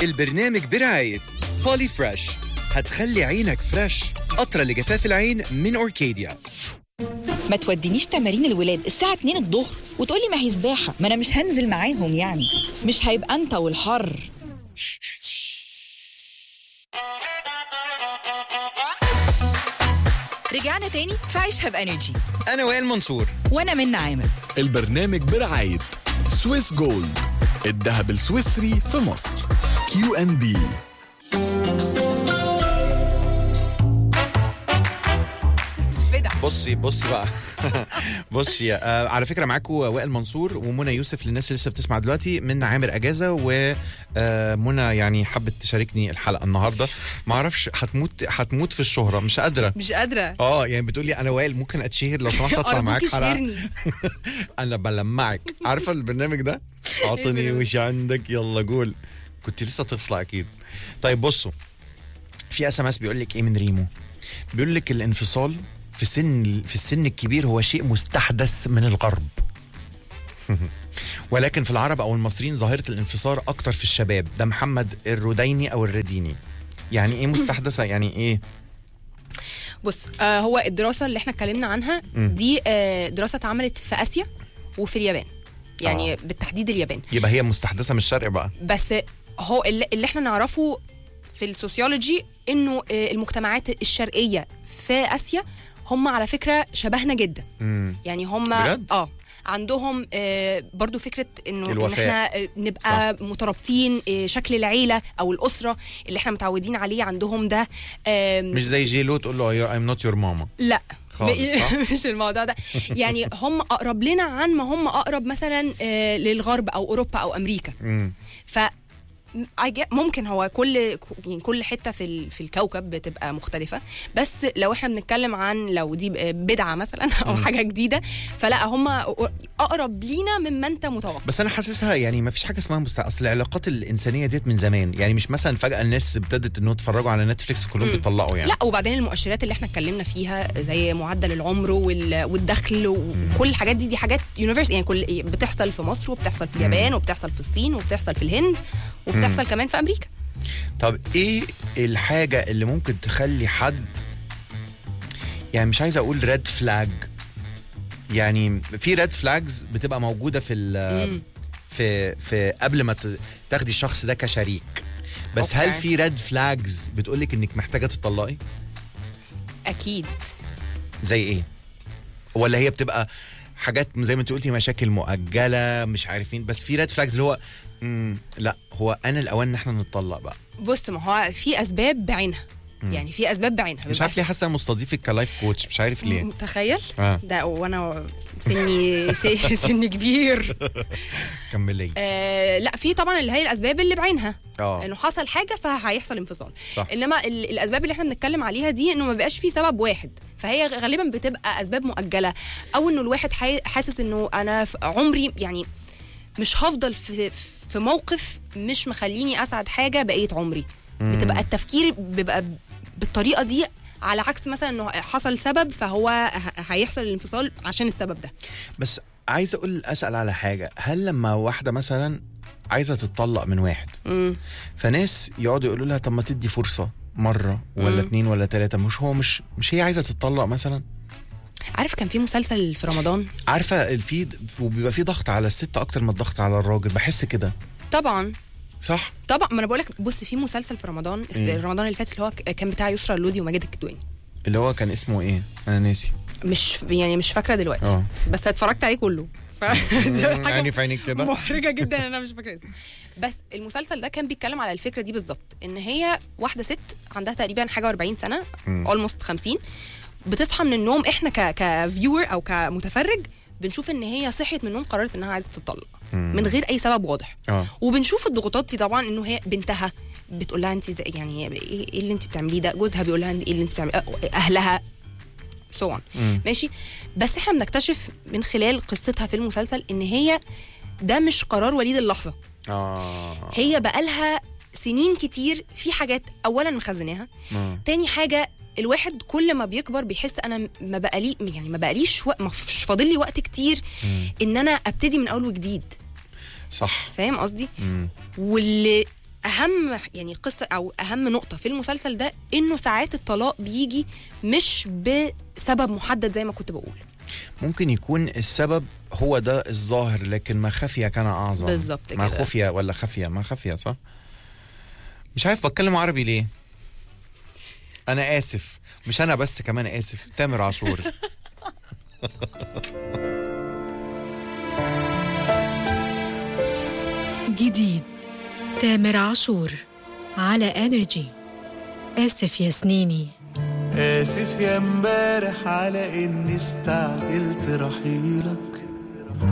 البرنامج برعاية بولي فريش هتخلي عينك فريش قطرة لجفاف العين من أوركيديا ما تودينيش تمارين الولاد الساعة 2 الظهر وتقولي ما هي سباحة ما أنا مش هنزل معاهم يعني مش هيبقى أنت والحر رجعنا تاني في عيشها بانرجي أنا وائل منصور وانا من عامر البرنامج برعاية سويس جولد الذهب السويسري في مصر كيو ان بي بدع بصي بصي بقى بصي آه على فكره معاكم وائل منصور ومنى يوسف للناس اللي لسه بتسمع دلوقتي من عامر اجازه ومنى يعني حبت تشاركني الحلقه النهارده ما اعرفش هتموت هتموت في الشهره مش قادره مش قادرة اه يعني بتقول لي انا وائل ممكن اتشهر لو سمحت اطلع أرجوك معاك حلقه اشهرني. انا بلمعك عارفه البرنامج ده اعطني وش عندك يلا قول كنت لسه طفله اكيد طيب بصوا في اس ام اس بيقول لك ايه من ريمو بيقول لك الانفصال في السن في السن الكبير هو شيء مستحدث من الغرب ولكن في العرب او المصريين ظاهره الانفصال اكتر في الشباب ده محمد الرديني او الرديني يعني ايه مستحدثه يعني ايه بص آه هو الدراسة اللي احنا اتكلمنا عنها دي آه دراسة اتعملت في آسيا وفي اليابان يعني آه. آه. بالتحديد اليابان يبقى هي مستحدثه من الشرق بقى بس هو اللي, اللي احنا نعرفه في السوسيولوجي انه آه المجتمعات الشرقية في آسيا هم على فكرة شبهنا جدا مم. يعني هم بجد؟ اه عندهم آه برضو فكره انه إن الوفاء. احنا آه، نبقى صح. مترابطين آه شكل العيله او الاسره اللي احنا متعودين عليه عندهم ده آم، مش زي جيلو تقول له I'm not your mama لا خالص، ب- صح؟ مش الموضوع ده يعني هم اقرب لنا عن ما هم اقرب مثلا آه، للغرب او اوروبا او امريكا مم. ف I get- ممكن هو كل يعني كل حته في ال- في الكوكب بتبقى مختلفه بس لو احنا بنتكلم عن لو دي بدعه مثلا او حاجه جديده فلا هم اقرب لينا مما انت متوقع بس انا حاسسها يعني ما فيش حاجه اسمها مستع... اصل العلاقات الانسانيه ديت من زمان يعني مش مثلا فجاه الناس ابتدت انه يتفرجوا على نتفليكس كلهم بيطلقوا يعني لا وبعدين المؤشرات اللي احنا اتكلمنا فيها زي معدل العمر وال- والدخل وكل الحاجات دي دي حاجات يونيفرس يعني كل بتحصل في مصر وبتحصل في اليابان وبتحصل في الصين وبتحصل في الهند وبتحصل كمان في امريكا طب ايه الحاجه اللي ممكن تخلي حد يعني مش عايز اقول ريد فلاج يعني في ريد فلاجز بتبقى موجوده في ال في في قبل ما ت- تاخدي الشخص ده كشريك بس أوكي. هل في ريد فلاجز بتقولك انك محتاجه تطلقي اكيد زي ايه ولا هي بتبقى حاجات زي ما انت قلتي مشاكل مؤجله مش عارفين بس في ريد فلاجز اللي هو مم لا هو انا الاوان ان احنا نتطلق بقى بص ما هو في اسباب بعينها يعني في اسباب بعينها مش عارف ليه حاسه أنا مستضيفك كلايف كوتش مش عارف ليه متخيل آه. ده وانا سني س- سن كبير كملي آه لا في طبعا اللي هي الاسباب اللي بعينها اه انه حصل حاجه فهيحصل انفصال صح. انما ال- الاسباب اللي احنا بنتكلم عليها دي انه ما بقاش في سبب واحد فهي غالبا بتبقى اسباب مؤجله او انه الواحد حي- حاسس انه انا في عمري يعني مش هفضل في في موقف مش مخليني اسعد حاجه بقيه عمري بتبقى التفكير بيبقى بالطريقه دي على عكس مثلا انه حصل سبب فهو ه- هيحصل الانفصال عشان السبب ده بس عايز اقول اسال على حاجه هل لما واحده مثلا عايزه تتطلق من واحد مم. فناس يقعدوا يقولوا لها طب ما تدي فرصه مره ولا اتنين ولا تلاته مش هو مش مش هي عايزه تتطلق مثلا عارف كان في مسلسل في رمضان عارفه في وبيبقى في ضغط على الست اكتر من الضغط على الراجل بحس كده طبعا صح طبعا ما انا بقول لك بص في مسلسل في رمضان است- رمضان اللي فات اللي هو ك- كان بتاع يسرا اللوزي وماجد الكدواني اللي هو كان اسمه ايه انا ناسي مش يعني مش فاكره دلوقتي اه. بس اتفرجت عليه كله ف... ده حاجة عيني في عينيك كده محرجه جدا انا مش فاكره اسمه بس المسلسل ده كان بيتكلم على الفكره دي بالظبط ان هي واحده ست عندها تقريبا حاجه و40 سنه اولموست 50 بتصحى من النوم احنا ك كفيور او كمتفرج بنشوف ان هي صحيت من النوم قررت انها عايزه تطلق من غير اي سبب واضح اه. وبنشوف الضغوطات دي طبعا انه هي بنتها بتقول لها انت زي- يعني ايه إيه اللي انت بتعمليه ده جوزها بيقول لها ايه اللي انت بتعمليه اهلها سو ماشي بس احنا بنكتشف من خلال قصتها في المسلسل ان هي ده مش قرار وليد اللحظه اه هي بقالها سنين كتير في حاجات اولا مخزناها آه. تاني حاجه الواحد كل ما بيكبر بيحس انا ما بقالي يعني ما بقاليش وق- مش فاضل لي وقت كتير ان انا ابتدي من اول وجديد صح فاهم قصدي مم. واللي اهم يعني قصه او اهم نقطه في المسلسل ده انه ساعات الطلاق بيجي مش بسبب محدد زي ما كنت بقول ممكن يكون السبب هو ده الظاهر لكن ما خفي كان اعظم بالظبط ما كده. خفي ولا خفيه ما خفيه صح مش عارف بتكلم عربي ليه انا اسف مش انا بس كمان اسف تامر عاشور جديد تامر عاشور على انرجي اسف يا سنيني آسف يا امبارح على إني استعجلت رحيلك